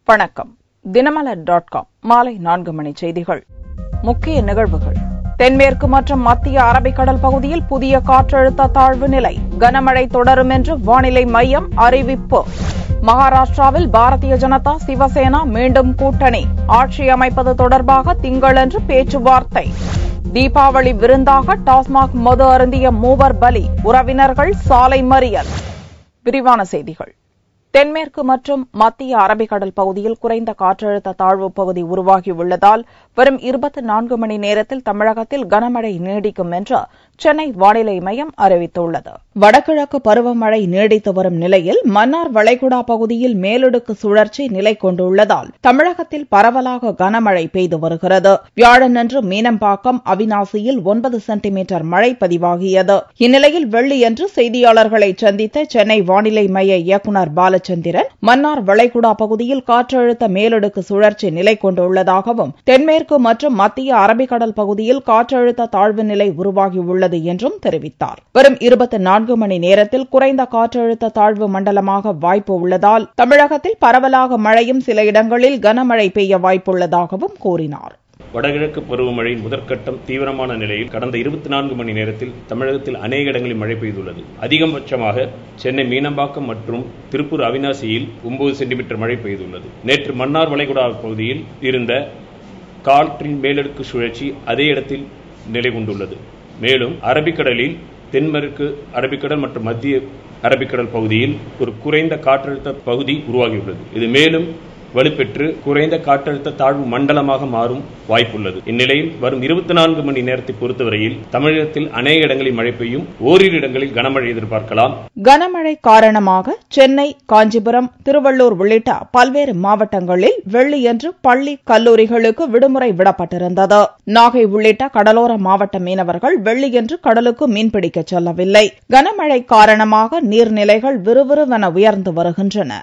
வணக்கம் Dinamalar dot com மாலை நான்கு மணி செய்திகள் முக்கிய நிகழ்வுகள் தென்மேற்கு மற்றும் மத்திய அரபிக்கடல் பகுதியில் புதிய காற்றழுத்த தாழ்வு நிலை கனமழை தொடரும் என்று வானிலை மையம் அறிவிப்பு மகாராஷ்டிராவில் பாரதிய ஜனதா சிவசேனா மீண்டும் கூட்டணி ஆட்சி அமைப்பது தொடர்பாக திங்களன்று பேச்சுவார்த்தை தீபாவளி விருந்தாக டாஸ்மாக் மது அருந்திய மூவர் பலி உறவினர்கள் சாலை மறியல் விரிவான செய்திகள் தென்மேற்கு மற்றும் மத்திய அரபிக்கடல் பகுதியில் குறைந்த காற்றழுத்த தாழ்வு பகுதி உருவாகியுள்ளதால் வரும் இருபத்தி நான்கு மணி நேரத்தில் தமிழகத்தில் கனமழை நீடிக்கும் என்று சென்னை வானிலை மையம் அறிவித்துள்ளது வடகிழக்கு பருவமழை நீடித்து வரும் நிலையில் மன்னார் வளைகுடா பகுதியில் மேலடுக்கு சுழற்சி நிலை கொண்டுள்ளதால் தமிழகத்தில் பரவலாக கனமழை பெய்து வருகிறது வியாழனன்று மீனம்பாக்கம் அவினாசியில் ஒன்பது சென்டிமீட்டர் மழை பதிவாகியது இந்நிலையில் வெள்ளியன்று செய்தியாளர்களை சந்தித்த சென்னை வானிலை மைய இயக்குநர் பாலச்சந்திரன் மன்னார் வளைகுடா பகுதியில் காற்றழுத்த மேலடுக்கு சுழற்சி நிலை கொண்டுள்ளதாகவும் தென்மேற்கு மற்றும் மத்திய அரபிக்கடல் பகுதியில் காற்றழுத்த தாழ்வு நிலை உருவாகியுள்ளது என்றும் தெரிவித்தார் வரும் இருபத்தி நான்கு மணி நேரத்தில் குறைந்த காற்றழுத்த தாழ்வு மண்டலமாக வாய்ப்பு உள்ளதால் தமிழகத்தில் பரவலாக மழையும் சில இடங்களில் கனமழை பெய்ய வாய்ப்புள்ளதாகவும் கூறினார் வடகிழக்கு பருவமழையின் முதற்கட்டம் தீவிரமான நிலையில் கடந்த இருபத்தி நான்கு மணி நேரத்தில் தமிழகத்தில் அநேக இடங்களில் மழை பெய்துள்ளது அதிகபட்சமாக சென்னை மீனம்பாக்கம் மற்றும் திருப்பூர் அவினாசியில் ஒன்பது சென்டிமீட்டர் மழை பெய்துள்ளது நேற்று மன்னார் வளைகுடா பகுதியில் இருந்த காற்றின் மேலடுக்கு சுழற்சி அதே இடத்தில் நிலை கொண்டுள்ளது மேலும் அரபிக்கடலில் தென்மேற்கு அரபிக்கடல் மற்றும் மத்திய அரபிக்கடல் பகுதியில் ஒரு குறைந்த காற்றழுத்த பகுதி உருவாகியுள்ளது இது மேலும் வலுப்பெற்று குறைந்த காற்றழுத்த தாழ்வு மண்டலமாக மாறும் வாய்ப்புள்ளது இந்நிலையில் வரும் இருபத்தி நான்கு மணி நேரத்தை பொறுத்தவரையில் தமிழகத்தில் அநேக இடங்களில் மழை பெய்யும் ஓரிரு இடங்களில் கனமழை எதிர்பார்க்கலாம் கனமழை காரணமாக சென்னை காஞ்சிபுரம் திருவள்ளூர் உள்ளிட்ட பல்வேறு மாவட்டங்களில் வெள்ளியன்று பள்ளி கல்லூரிகளுக்கு விடுமுறை விடப்பட்டிருந்தது நாகை உள்ளிட்ட கடலோர மாவட்ட மீனவர்கள் வெள்ளியன்று கடலுக்கு மீன்பிடிக்க செல்லவில்லை கனமழை காரணமாக நீர்நிலைகள் விறுவிறுவென உயர்ந்து வருகின்றன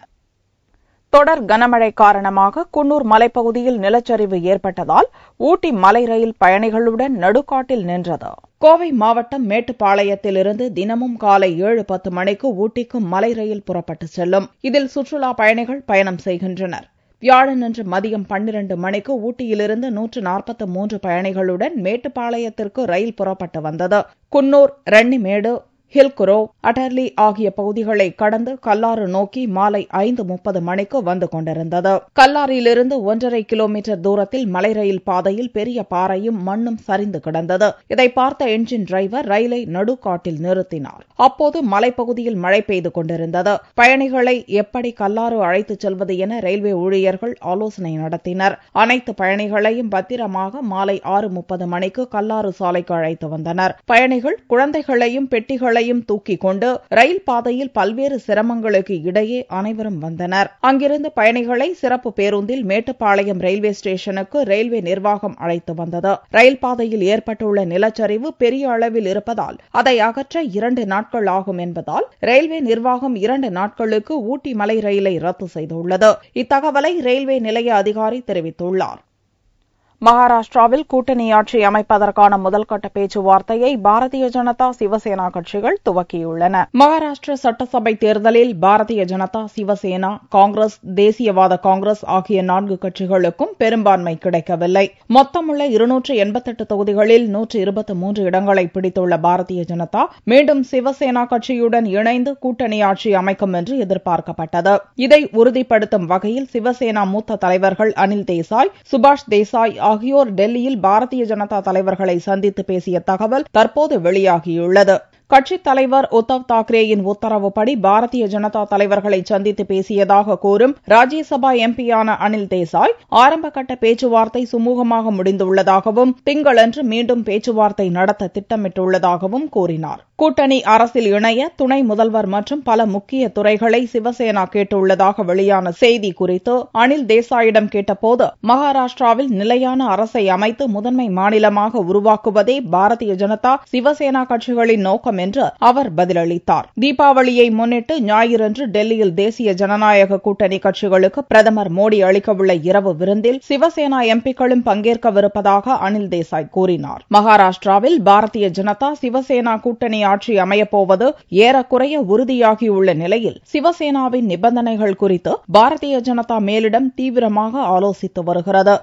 தொடர் கனமழை காரணமாக குன்னூர் மலைப்பகுதியில் நிலச்சரிவு ஏற்பட்டதால் ஊட்டி மலை ரயில் பயணிகளுடன் நடுக்காட்டில் நின்றது கோவை மாவட்டம் மேட்டுப்பாளையத்திலிருந்து தினமும் காலை ஏழு பத்து மணிக்கு ஊட்டிக்கு மலை ரயில் புறப்பட்டு செல்லும் இதில் சுற்றுலா பயணிகள் பயணம் செய்கின்றனர் வியாழனன்று மதியம் பன்னிரண்டு மணிக்கு ஊட்டியிலிருந்து நூற்று நாற்பத்தி மூன்று பயணிகளுடன் மேட்டுப்பாளையத்திற்கு ரயில் புறப்பட்டு வந்தது குன்னூர் ரென்னிமேடு ஹில்குரோ அட்டர்லி ஆகிய பகுதிகளை கடந்து கல்லாறு நோக்கி மாலை ஐந்து முப்பது மணிக்கு வந்து கொண்டிருந்தது கல்லாரிலிருந்து ஒன்றரை கிலோமீட்டர் தூரத்தில் மலை ரயில் பாதையில் பெரிய பாறையும் மண்ணும் சரிந்து கிடந்தது இதை பார்த்த என்ஜின் டிரைவர் ரயிலை நடுக்காட்டில் நிறுத்தினார் அப்போது மலைப்பகுதியில் மழை பெய்து கொண்டிருந்தது பயணிகளை எப்படி கல்லாறு அழைத்துச் செல்வது என ரயில்வே ஊழியர்கள் ஆலோசனை நடத்தினர் அனைத்து பயணிகளையும் பத்திரமாக மாலை ஆறு முப்பது மணிக்கு கல்லாறு சாலைக்கு அழைத்து வந்தனர் பயணிகள் குழந்தைகளையும் பெட்டிகளை பொருட்களையும் தூக்கிக் கொண்டு ரயில் பாதையில் பல்வேறு சிரமங்களுக்கு இடையே அனைவரும் வந்தனர் அங்கிருந்து பயணிகளை சிறப்பு பேருந்தில் மேட்டுப்பாளையம் ரயில்வே ஸ்டேஷனுக்கு ரயில்வே நிர்வாகம் அழைத்து வந்தது ரயில் பாதையில் ஏற்பட்டுள்ள நிலச்சரிவு பெரிய அளவில் இருப்பதால் அதை அகற்ற இரண்டு நாட்கள் ஆகும் என்பதால் ரயில்வே நிர்வாகம் இரண்டு நாட்களுக்கு ஊட்டி மலை ரயிலை ரத்து செய்துள்ளது இத்தகவலை ரயில்வே நிலைய அதிகாரி தெரிவித்துள்ளார் மகாராஷ்டிராவில் கூட்டணி ஆட்சி அமைப்பதற்கான முதல்கட்ட பேச்சுவார்த்தையை பாரதிய ஜனதா சிவசேனா கட்சிகள் துவக்கியுள்ளன மகாராஷ்டிர சட்டசபை தேர்தலில் பாரதிய ஜனதா சிவசேனா காங்கிரஸ் தேசியவாத காங்கிரஸ் ஆகிய நான்கு கட்சிகளுக்கும் பெரும்பான்மை கிடைக்கவில்லை மொத்தமுள்ள இருநூற்று எண்பத்தெட்டு தொகுதிகளில் நூற்று இருபத்தி மூன்று இடங்களை பிடித்துள்ள பாரதிய ஜனதா மீண்டும் சிவசேனா கட்சியுடன் இணைந்து கூட்டணி ஆட்சி அமைக்கும் என்று எதிர்பார்க்கப்பட்டது இதை உறுதிப்படுத்தும் வகையில் சிவசேனா மூத்த தலைவர்கள் அனில் தேசாய் சுபாஷ் தேசாய் ஆகியோர் டெல்லியில் பாரதிய ஜனதா தலைவர்களை சந்தித்து பேசிய தகவல் தற்போது வெளியாகியுள்ளது கட்சித் தலைவர் உத்தவ் தாக்கரேயின் உத்தரவுப்படி பாரதிய ஜனதா தலைவர்களை சந்தித்து பேசியதாக கூறும் ராஜ்யசபா எம்பியான அனில் தேசாய் ஆரம்பகட்ட பேச்சுவார்த்தை சுமூகமாக முடிந்துள்ளதாகவும் திங்களன்று மீண்டும் பேச்சுவார்த்தை நடத்த திட்டமிட்டுள்ளதாகவும் கூறினார் கூட்டணி அரசில் இணைய துணை முதல்வர் மற்றும் பல முக்கிய துறைகளை சிவசேனா கேட்டுள்ளதாக வெளியான செய்தி குறித்து அனில் தேசாயிடம் கேட்டபோது மகாராஷ்டிராவில் நிலையான அரசை அமைத்து முதன்மை மாநிலமாக உருவாக்குவதே பாரதிய ஜனதா சிவசேனா கட்சிகளின் நோக்கம் என்று அவர் பதிலளித்தார் தீபாவளியை முன்னிட்டு ஞாயிறன்று டெல்லியில் தேசிய ஜனநாயக கூட்டணி கட்சிகளுக்கு பிரதமர் மோடி அளிக்கவுள்ள இரவு விருந்தில் சிவசேனா எம்பிக்களும் பங்கேற்கவிருப்பதாக அனில் தேசாய் கூறினார் மகாராஷ்டிராவில் பாரதிய ஜனதா சிவசேனா கூட்டணி ஆட்சி அமையப்போவது ஏறக்குறைய உறுதியாகியுள்ள நிலையில் சிவசேனாவின் நிபந்தனைகள் குறித்து பாரதிய ஜனதா மேலிடம் தீவிரமாக ஆலோசித்து வருகிறது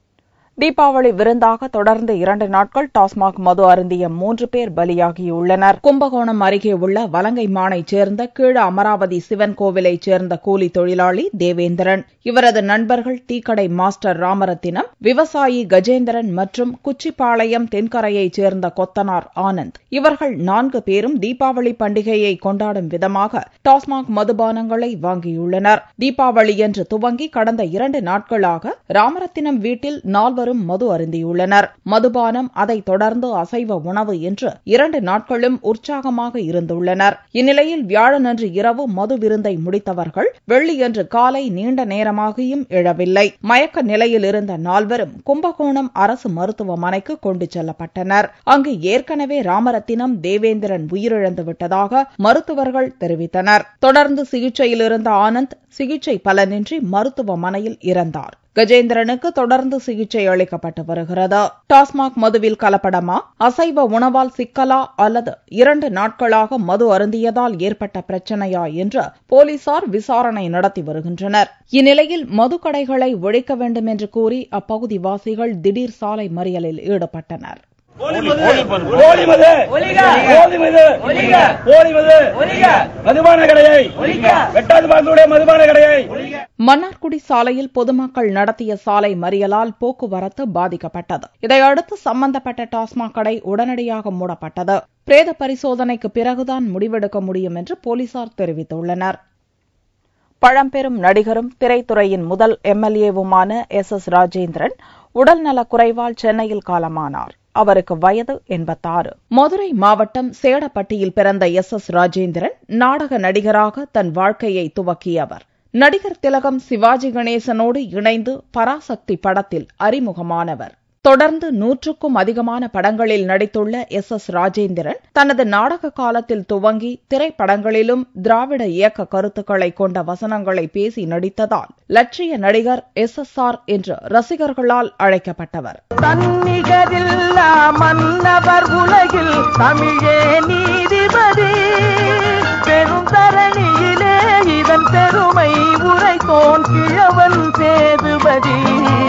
தீபாவளி விருந்தாக தொடர்ந்து இரண்டு நாட்கள் டாஸ்மாக் மது அருந்திய மூன்று பேர் பலியாகியுள்ளனர் கும்பகோணம் அருகே உள்ள வலங்கைமானைச் சேர்ந்த கீழ அமராவதி சிவன் கோவிலைச் சேர்ந்த கூலி தொழிலாளி தேவேந்திரன் இவரது நண்பர்கள் டீக்கடை மாஸ்டர் ராமரத்தினம் விவசாயி கஜேந்திரன் மற்றும் குச்சிப்பாளையம் தென்கரையைச் சேர்ந்த கொத்தனார் ஆனந்த் இவர்கள் நான்கு பேரும் தீபாவளி பண்டிகையை கொண்டாடும் விதமாக டாஸ்மாக் மதுபானங்களை வாங்கியுள்ளனர் தீபாவளியன்று துவங்கி கடந்த இரண்டு நாட்களாக ராமரத்தினம் வீட்டில் நால்வரும் மது அருந்தியுள்ளனர் மதுபானம் அதைத் தொடர்ந்து அசைவ உணவு என்று இரண்டு நாட்களும் உற்சாகமாக இருந்துள்ளனர் இந்நிலையில் வியாழனன்று இரவு மது விருந்தை முடித்தவர்கள் வெள்ளியன்று காலை நீண்ட நேரமாகியும் எழவில்லை மயக்க நிலையில் இருந்த நால்வரும் கும்பகோணம் அரசு மருத்துவமனைக்கு கொண்டு செல்லப்பட்டனர் அங்கு ஏற்கனவே ராமரத்தினம் தேவேந்திரன் உயிரிழந்து விட்டதாக மருத்துவர்கள் தெரிவித்தனர் தொடர்ந்து சிகிச்சையில் இருந்த ஆனந்த் சிகிச்சை பலனின்றி மருத்துவமனையில் இறந்தார் கஜேந்திரனுக்கு தொடர்ந்து சிகிச்சை அளிக்கப்பட்டு வருகிறது டாஸ்மாக் மதுவில் கலப்படமா அசைவ உணவால் சிக்கலா அல்லது இரண்டு நாட்களாக மது அருந்தியதால் ஏற்பட்ட பிரச்சனையா என்று போலீசார் விசாரணை நடத்தி வருகின்றனர் இந்நிலையில் மதுக்கடைகளை ஒழிக்க வேண்டும் என்று கூறி அப்பகுதி வாசிகள் திடீர் சாலை மறியலில் ஈடுபட்டனர் போலி மது போலி மது போலி மது மதுபான கடையை வெட்டாது பாங்களுடைய மதுபான கடையை மன்னார்குடி சாலையில் பொதுமக்கள் நடத்திய சாலை மறியலால் போக்குவரத்து பாதிக்கப்பட்டது இதையடுத்து சம்பந்தப்பட்ட டாஸ்மாக் கடை உடனடியாக மூடப்பட்டது பிரேத பரிசோதனைக்கு பிறகுதான் முடிவெடுக்க முடியும் என்று போலீசார் தெரிவித்துள்ளனர் பழம்பெரும் நடிகரும் திரைத்துறையின் முதல் எம்எல்ஏவுமான எஸ் எஸ் ராஜேந்திரன் உடல்நலக் குறைவால் சென்னையில் காலமானார் அவருக்கு வயது எண்பத்தாறு மதுரை மாவட்டம் சேடப்பட்டியில் பிறந்த எஸ் எஸ் ராஜேந்திரன் நாடக நடிகராக தன் வாழ்க்கையை துவக்கியவர் நடிகர் திலகம் சிவாஜி கணேசனோடு இணைந்து பராசக்தி படத்தில் அறிமுகமானவர் தொடர்ந்து நூற்றுக்கும் அதிகமான படங்களில் நடித்துள்ள எஸ் எஸ் ராஜேந்திரன் தனது நாடக காலத்தில் துவங்கி திரைப்படங்களிலும் திராவிட இயக்க கருத்துக்களை கொண்ட வசனங்களை பேசி நடித்ததால் லட்சிய நடிகர் எஸ் எஸ் ஆர் என்று ரசிகர்களால் அழைக்கப்பட்டவர் தன்னிகரில்லா மன்னவர் உலகில் தமிழே நீதிபதி பெரும் தரணியிலே இதன் பெருமை உரைத்தோன் கிழவன் சேதுபதி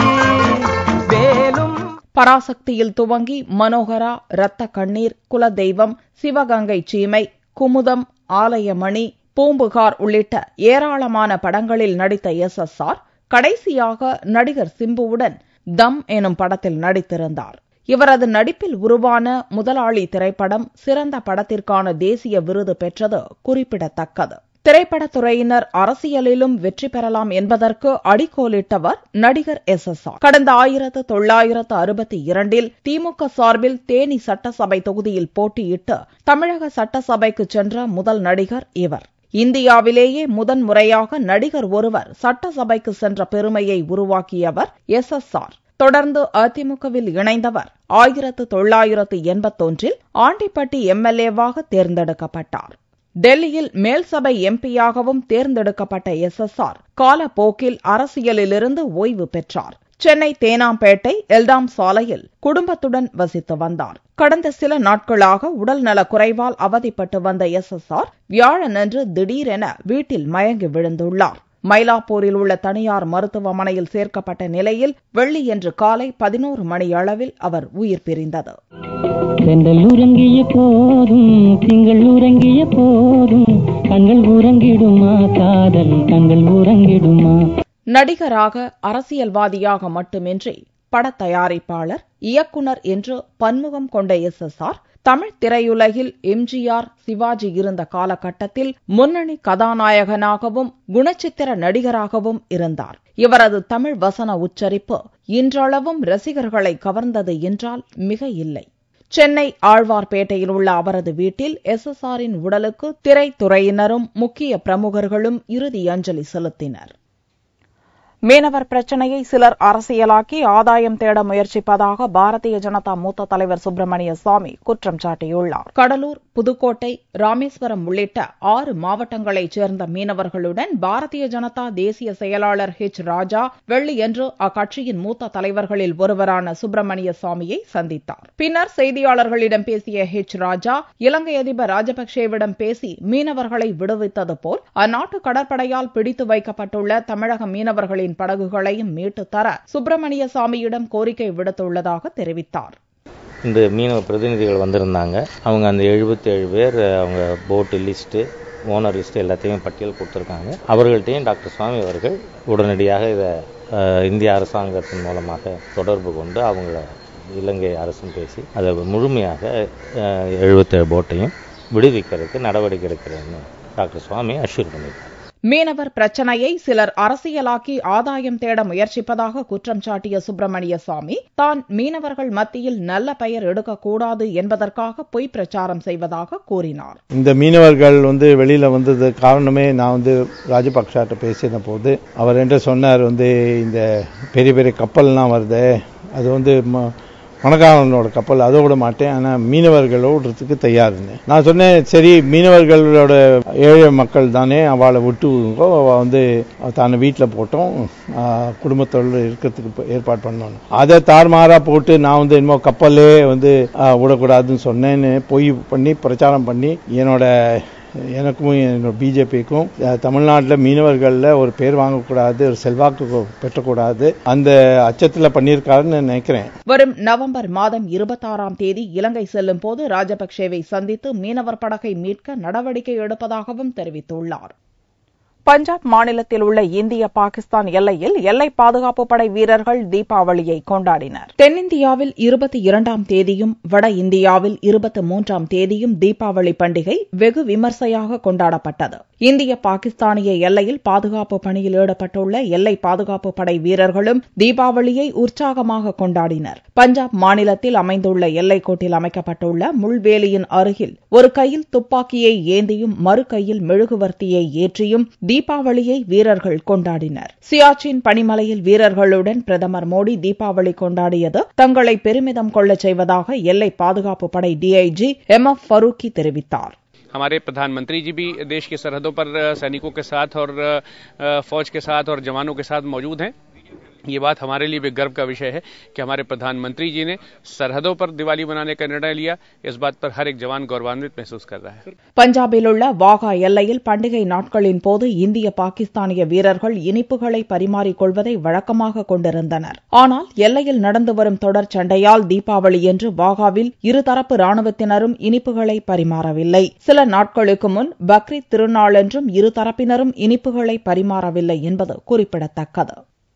வேலும் பராசக்தியில் துவங்கி மனோகரா ரத்த கண்ணீர் குலதெய்வம் சிவகங்கை சீமை குமுதம் ஆலயமணி பூம்புகார் உள்ளிட்ட ஏராளமான படங்களில் நடித்த எஸ் எஸ் ஆர் கடைசியாக நடிகர் சிம்புவுடன் தம் எனும் படத்தில் நடித்திருந்தார் இவரது நடிப்பில் உருவான முதலாளி திரைப்படம் சிறந்த படத்திற்கான தேசிய விருது பெற்றது குறிப்பிடத்தக்கது திரைப்படத்துறையினர் அரசியலிலும் வெற்றி பெறலாம் என்பதற்கு அடிக்கோலிட்டவர் நடிகர் எஸ் எஸ் ஆர் கடந்த ஆயிரத்து தொள்ளாயிரத்து அறுபத்தி இரண்டில் திமுக சார்பில் தேனி சட்டசபை தொகுதியில் போட்டியிட்டு தமிழக சட்டசபைக்கு சென்ற முதல் நடிகர் இவர் இந்தியாவிலேயே முதன் முறையாக நடிகர் ஒருவர் சட்டசபைக்கு சென்ற பெருமையை உருவாக்கியவர் எஸ் எஸ் ஆர் தொடர்ந்து அதிமுகவில் இணைந்தவர் ஆயிரத்து தொள்ளாயிரத்து எண்பத்தொன்றில் ஆண்டிப்பட்டி எம்எல்ஏவாக தேர்ந்தெடுக்கப்பட்டார் டெல்லியில் மேல்சபை எம்பியாகவும் தேர்ந்தெடுக்கப்பட்ட எஸ் எஸ் ஆர் காலப்போக்கில் அரசியலிலிருந்து ஓய்வு பெற்றார் சென்னை தேனாம்பேட்டை எல்டாம் சாலையில் குடும்பத்துடன் வசித்து வந்தார் கடந்த சில நாட்களாக உடல் நலக் குறைவால் அவதிப்பட்டு வந்த எஸ் எஸ் ஆர் வியாழனன்று திடீரென வீட்டில் மயங்கி விழுந்துள்ளார் மயிலாப்பூரில் உள்ள தனியார் மருத்துவமனையில் சேர்க்கப்பட்ட நிலையில் வெள்ளியன்று காலை பதினோரு மணி அளவில் அவர் உயிர் பிரிந்தது செந்தல் உறங்கிய போதும் திங்கள் உறங்கிய போதும் கண்கள் உறங்கிடுமா காதல் கண்கள் உறங்கிடுமா நடிகராக அரசியல்வாதியாக மட்டுமின்றி படத் தயாரிப்பாளர் இயக்குனர் என்று பன்முகம் கொண்ட எஸ் எஸ் ஆர் தமிழ் திரையுலகில் எம்ஜிஆர் சிவாஜி இருந்த காலகட்டத்தில் முன்னணி கதாநாயகனாகவும் குணச்சித்திர நடிகராகவும் இருந்தார் இவரது தமிழ் வசன உச்சரிப்பு இன்றளவும் ரசிகர்களை கவர்ந்தது என்றால் மிக இல்லை சென்னை ஆழ்வார்பேட்டையில் உள்ள அவரது வீட்டில் எஸ் எஸ் ஆரின் உடலுக்கு திரைத்துறையினரும் முக்கிய பிரமுகர்களும் இறுதி அஞ்சலி செலுத்தினர் மீனவர் பிரச்சினையை சிலர் அரசியலாக்கி ஆதாயம் தேட முயற்சிப்பதாக பாரதிய ஜனதா மூத்த தலைவர் சுப்பிரமணிய சாமி குற்றம் சாட்டியுள்ளார் கடலூர் புதுக்கோட்டை ராமேஸ்வரம் உள்ளிட்ட ஆறு மாவட்டங்களைச் சேர்ந்த மீனவர்களுடன் பாரதிய ஜனதா தேசிய செயலாளர் ஹெச் ராஜா வெள்ளியன்று அக்கட்சியின் மூத்த தலைவர்களில் ஒருவரான சுப்பிரமணிய சாமியை சந்தித்தார் பின்னர் செய்தியாளர்களிடம் பேசிய ஹெச் ராஜா இலங்கை அதிபர் ராஜபக்சேவிடம் பேசி மீனவர்களை விடுவித்தது போல் அந்நாட்டு கடற்படையால் பிடித்து வைக்கப்பட்டுள்ள தமிழக மீனவர்களின் படகுகளையும் மீட்டுத் தர சுப்பிரமணிய சாமியிடம் கோரிக்கை விடுத்துள்ளதாக தெரிவித்தார் இந்த மீனவ பிரதிநிதிகள் வந்திருந்தாங்க அவங்க அந்த எழுபத்தேழு பேர் அவங்க போட்டு லிஸ்ட்டு ஓனர் லிஸ்ட்டு எல்லாத்தையும் பட்டியல் கொடுத்துருக்காங்க அவர்கள்ட்டையும் டாக்டர் சுவாமி அவர்கள் உடனடியாக இதை அஹ், இந்திய அரசாங்கத்தின் மூலமாக தொடர்பு கொண்டு அவங்கள இலங்கை அரசும் பேசி அதை முழுமையாக அஹ், எழுபத்தேழு போட்டையும் விடுவிக்கிறதுக்கு நடவடிக்கை எடுக்கிறேன்னு டாக்டர் சுவாமி அஷ்யூர் பண்ணியிருக்காங்க மீனவர் பிரச்சனையை சிலர் அரசியலாக்கி ஆதாயம் தேட முயற்சிப்பதாக குற்றம் சாட்டிய சுப்பிரமணிய சாமி தான் மீனவர்கள் மத்தியில் நல்ல பெயர் எடுக்கக்கூடாது என்பதற்காக பொய் பிரச்சாரம் செய்வதாக கூறினார் இந்த மீனவர்கள் வந்து வெளியில வந்தது காரணமே நான் வந்து ராஜபக்சாட்ட பேசின போது அவர் என்ன சொன்னார் வந்து இந்த பெரிய பெரிய கப்பல்லாம் வருது அது வந்து ம- பணக்காரனோட கப்பல் அதை விட மாட்டேன் ஆனா மீனவர்கள் விடுறதுக்கு தயாருன்னு நான் சொன்னேன் சரி மீனவர்களோட ஏழை மக்கள் தானே அவளை விட்டுங்கோ அவ வந்து தான வீட்டில் போட்டோம் ஆஹ், குடும்பத்தோடு இருக்கிறதுக்கு ஏற்பாடு பண்ணோம் அதை தாறுமாறா போட்டு நான் வந்து என்னமோ கப்பலே வந்து ஆஹ், விடக்கூடாதுன்னு சொன்னேன்னு பொய் பண்ணி பிரச்சாரம் பண்ணி என்னோட எனக்கும் என்னோட பிஜேபிக்கும் தமிழ்நாட்டில் மீனவர்களில் ஒரு பேர் வாங்கக்கூடாது ஒரு செல்வாக்கு கொ- பெற்றக்கூடாது அந்த அச்சத்தில் பண்ணியிருக்காருன்னு நினைக்கிறேன் வரும் நவம்பர் மாதம் இருபத்தாறாம் தேதி இலங்கை செல்லும் போது ராஜபக்சேவை சந்தித்து மீனவர் படகை மீட்க நடவடிக்கை எடுப்பதாகவும் தெரிவித்துள்ளார் பஞ்சாப் மாநிலத்தில் உள்ள இந்திய பாகிஸ்தான் எல்லையில் எல்லை பாதுகாப்பு படை வீரர்கள் தீபாவளியை கொண்டாடினர் தென்னிந்தியாவில் இருபத்தி இரண்டாம் தேதியும் வட இந்தியாவில் இருபத்தி மூன்றாம் தேதியும் தீபாவளி பண்டிகை வெகு விமர்சையாக கொண்டாடப்பட்டது இந்திய பாகிஸ்தானிய எல்லையில் பாதுகாப்பு பணியில் ஈடுபட்டுள்ள எல்லை பாதுகாப்பு படை வீரர்களும் தீபாவளியை உற்சாகமாக கொண்டாடினர் பஞ்சாப் மாநிலத்தில் அமைந்துள்ள எல்லைக்கோட்டில் அமைக்கப்பட்டுள்ள முள்வேலியின் அருகில் ஒரு கையில் துப்பாக்கியை ஏந்தியும் மறு கையில் மெழுகுவர்த்தியை ஏற்றியும் தீபாவளியை வீரர்கள் கொண்டாடினர் சியாச்சின் பனிமலையில் வீரர்களுடன் பிரதமர் மோடி தீபாவளி கொண்டாடியது தங்களை பெருமிதம் கொள்ளச் செய்வதாக எல்லை பாதுகாப்பு படை டிஐஜி எம் எஃப் ஃபரூக்கி தெரிவித்தார் हमारे प्रधानमंत्री जी भी देश की सरहदों पर अ, सैनिकों के साथ और अ, फौज के साथ और जवानों के साथ मौजूद हैं ये बात हमारे लिए भी गर्व का विषय है कि हमारे प्रधानमंत्री जी ने सरहदों पर दिवाली मनाने का निर्णय लिया इस बात पर हर एक जवान गौरवान्वित महसूस कर रहा है பஞ்சாபில் உள்ள வாகா எல்லையில் பண்டிகை நாட்களின் போது இந்திய பாகிஸ்தானிய வீரர்கள் இனிப்புகளை பரிமாறிக் கொள்வதை வழக்கமாக கொண்டிருந்தனர் ஆனால் எல்லையில் நடந்து வரும் தொடர் சண்டையால் தீபாவளியன்று வாகாவில் இருதரப்பு ராணுவத்தினரும் இனிப்புகளை பரிமாறவில்லை சில நாட்களுக்கு முன் பக்ரீத் திருநாளன்றும் இருதரப்பினரும் இனிப்புகளை பரிமாறவில்லை என்பது குறிப்பிடத்தக்கது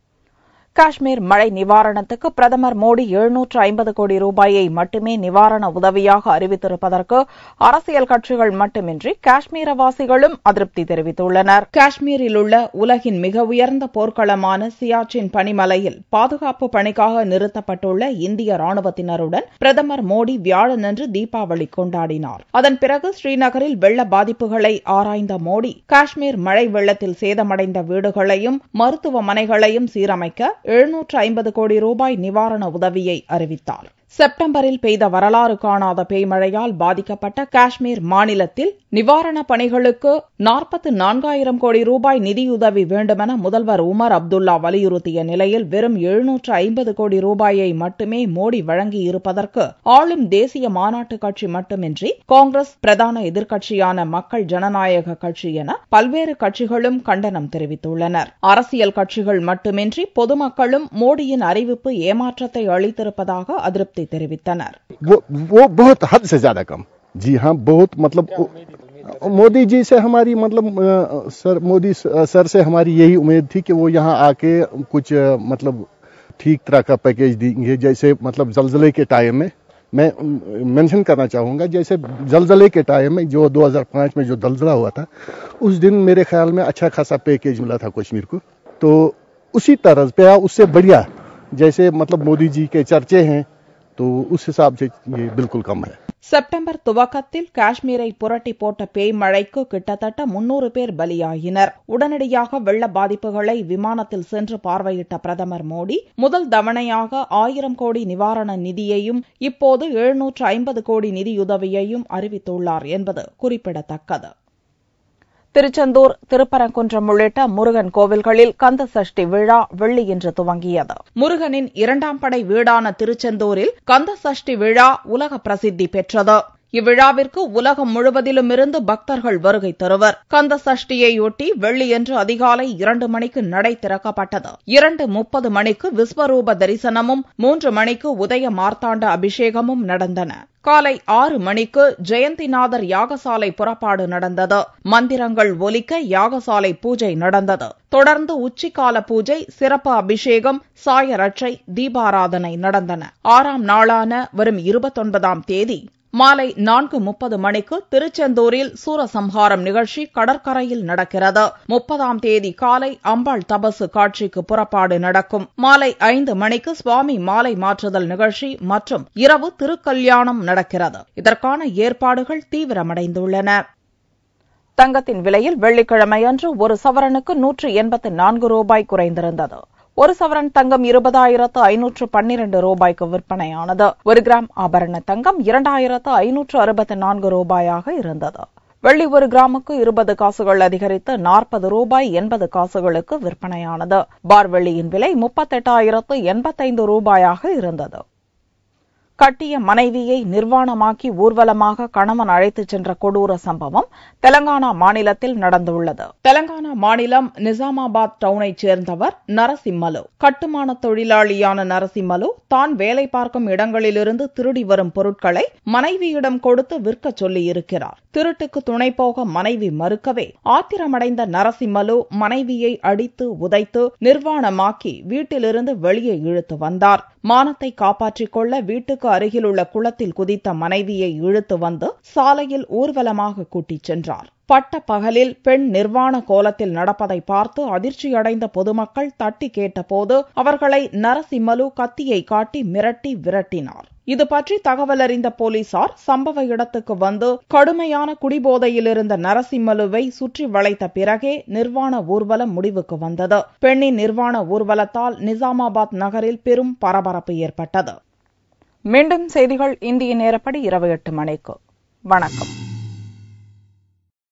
காஷ்மீர் மழை நிவாரணத்துக்கு பிரதமர் மோடி எழுநூற்று ஐம்பது கோடி ரூபாயை மட்டுமே நிவாரண உதவியாக அறிவித்திருப்பதற்கு அரசியல் கட்சிகள் மட்டுமின்றி காஷ்மீரவாசிகளும் அதிருப்தி தெரிவித்துள்ளனர் காஷ்மீரில் உள்ள உலகின் மிக உயர்ந்த போர்க்களமான சியாச்சின் பனிமலையில் பாதுகாப்பு பணிக்காக நிறுத்தப்பட்டுள்ள இந்திய ராணுவத்தினருடன் பிரதமர் மோடி வியாழனன்று தீபாவளி கொண்டாடினார் அதன் பிறகு ஸ்ரீநகரில் வெள்ள பாதிப்புகளை ஆராய்ந்த மோடி காஷ்மீர் மழை வெள்ளத்தில் சேதமடைந்த வீடுகளையும் மருத்துவமனைகளையும் சீரமைக்க எழுநூற்று ஐம்பது கோடி ரூபாய் நிவாரண உதவியை அறிவித்தார் செப்டம்பரில் பெய்த வரலாறு காணாத பேய்மழையால் பாதிக்கப்பட்ட காஷ்மீர் மாநிலத்தில் நிவாரணப் பணிகளுக்கு நாற்பத்து நான்காயிரம் கோடி ரூபாய் நிதியுதவி வேண்டுமென முதல்வர் உமர் அப்துல்லா வலியுறுத்திய நிலையில் வெறும் எழுநூற்று ஐம்பது கோடி ரூபாயை மட்டுமே மோடி வழங்கியிருப்பதற்கு ஆளும் தேசிய மாநாட்டு கட்சி மட்டுமின்றி காங்கிரஸ் பிரதான எதிர்க்கட்சியான மக்கள் ஜனநாயக கட்சி என பல்வேறு கட்சிகளும் கண்டனம் தெரிவித்துள்ளனர் அரசியல் கட்சிகள் மட்டுமின்றி பொதுமக்களும் மோடியின் அறிவிப்பு ஏமாற்றத்தை அளித்திருப்பதாக அதிருப்தி தெரிவித்தனர் वो वो बहुत हद से ज्यादा कम जी हाँ बहुत मतलब मोदी जी से हमारी मतलब अ, सर मोदी स- सर से हमारी यही उम्मीद थी कि वो यहाँ आके कुछ अ, मतलब ठीक तरह का पैकेज देंगे जैसे मतलब जलजले के टाइम में मैं मेंशन करना चाहूंगा जैसे जलजले के टाइम में जो 2005 में जो जलजला हुआ था उस दिन मेरे ख्याल में अच्छा खासा पैकेज मिला था कश्मीर को तो उसी तरह पे या उससे बढ़िया जैसे मतलब मोदी जी के चर्चे हैं तो उस हिसाब से ये बिल्कुल कम है செப்டம்பர் துவக்கத்தில் காஷ்மீரை புரட்டி போட்ட பேய் மழைக்கு கிட்டத்தட்ட முன்னூறு பேர் பலியாகினர் உடனடியாக வெள்ள பாதிப்புகளை விமானத்தில் சென்று பார்வையிட்ட பிரதமர் மோடி முதல் தவணையாக ஆயிரம் கோடி நிவாரண நிதியையும் இப்போது எழுநூற்று ஐம்பது கோடி நிதியுதவியையும் அறிவித்துள்ளார் என்பது குறிப்பிடத்தக்கது திருச்செந்தூர் திருப்பரங்குன்றம் உள்ளிட்ட முருகன் கோவில்களில் கந்த சஷ்டி விழா வெள்ளியின்று துவங்கியது முருகனின் இரண்டாம் படை வீடான திருச்செந்தூரில் கந்த சஷ்டி விழா உலக பிரசித்தி பெற்றது இவ்விழாவிற்கு உலகம் முழுவதிலுமிருந்து பக்தர்கள் வருகை தருவர் கந்த சஷ்டியையொட்டி வெள்ளியன்று அதிகாலை இரண்டு மணிக்கு நடை திறக்கப்பட்டது இரண்டு முப்பது மணிக்கு விஸ்வரூப தரிசனமும் மூன்று மணிக்கு உதய மார்த்தாண்ட அபிஷேகமும் நடந்தன காலை ஆறு மணிக்கு ஜெயந்திநாதர் யாகசாலை புறப்பாடு நடந்தது மந்திரங்கள் ஒலிக்க யாகசாலை பூஜை நடந்தது தொடர்ந்து உச்சிக்கால பூஜை சிறப்பு அபிஷேகம் சாய ரட்சை தீபாராதனை நடந்தன ஆறாம் நாளான வரும் இருபத்தொன்பதாம் தேதி மாலை நான்கு முப்பது மணிக்கு திருச்செந்தூரில் சூரசம்ஹாரம் நிகழ்ச்சி கடற்கரையில் நடக்கிறது முப்பதாம் தேதி காலை அம்பாள் தபசு காட்சிக்கு புறப்பாடு நடக்கும் மாலை ஐந்து மணிக்கு சுவாமி மாலை மாற்றுதல் நிகழ்ச்சி மற்றும் இரவு திருக்கல்யாணம் நடக்கிறது இதற்கான ஏற்பாடுகள் தீவிரமடைந்துள்ளன தங்கத்தின் விலையில் வெள்ளிக்கிழமையன்று ஒரு சவரனுக்கு நூற்று எண்பத்து நான்கு ரூபாய் குறைந்திருந்தது ஒரு சவரன் தங்கம் இருபதாயிரத்து ஐநூற்று பன்னிரண்டு ரூபாய்க்கு விற்பனையானது ஒரு கிராம் ஆபரண தங்கம் இரண்டாயிரத்து ஐநூற்று அறுபத்தி நான்கு ரூபாயாக இருந்தது வெள்ளி ஒரு கிராமுக்கு இருபது காசுகள் அதிகரித்து நாற்பது ரூபாய் எண்பது காசுகளுக்கு விற்பனையானது பார் வெள்ளியின் விலை முப்பத்தெட்டாயிரத்து எண்பத்தைந்து ரூபாயாக இருந்தது கட்டிய மனைவியை நிர்வாணமாக்கி ஊர்வலமாக கணவன் அழைத்துச் சென்ற கொடூர சம்பவம் தெலங்கானா மாநிலத்தில் நடந்துள்ளது தெலங்கானா மாநிலம் நிசாமாபாத் டவுனைச் சேர்ந்தவர் நரசிம்மலு கட்டுமான தொழிலாளியான நரசிம்மலு தான் வேலை பார்க்கும் இடங்களிலிருந்து திருடி வரும் பொருட்களை மனைவியிடம் கொடுத்து விற்கச் சொல்லியிருக்கிறார் திருட்டுக்கு துணை போக மனைவி மறுக்கவே ஆத்திரமடைந்த நரசிம்மலு மனைவியை அடித்து உதைத்து நிர்வாணமாக்கி வீட்டிலிருந்து வெளியே இழுத்து வந்தார் மானத்தை காப்பாற்றிக் கொள்ள வீட்டுக்கு அருகிலுள்ள குளத்தில் குதித்த மனைவியை இழுத்து வந்து சாலையில் ஊர்வலமாக கூட்டிச் சென்றார் பட்ட பகலில் பெண் நிர்வாண கோலத்தில் நடப்பதை பார்த்து அதிர்ச்சியடைந்த பொதுமக்கள் தட்டி கேட்டபோது அவர்களை நரசிம்மலு கத்தியை காட்டி மிரட்டி விரட்டினார் இது பற்றி தகவல் அறிந்த போலீசார் சம்பவ இடத்துக்கு வந்து கடுமையான குடிபோதையில் இருந்த நரசிம்மலுவை சுற்றி வளைத்த பிறகே நிர்வாண ஊர்வலம் முடிவுக்கு வந்தது பெண்ணின் நிர்வாண ஊர்வலத்தால் நிசாமாபாத் நகரில் பெரும் பரபரப்பு ஏற்பட்டது மீண்டும் செய்திகள் இந்திய நேரப்படி இரவு எட்டு மணிக்கு வணக்கம்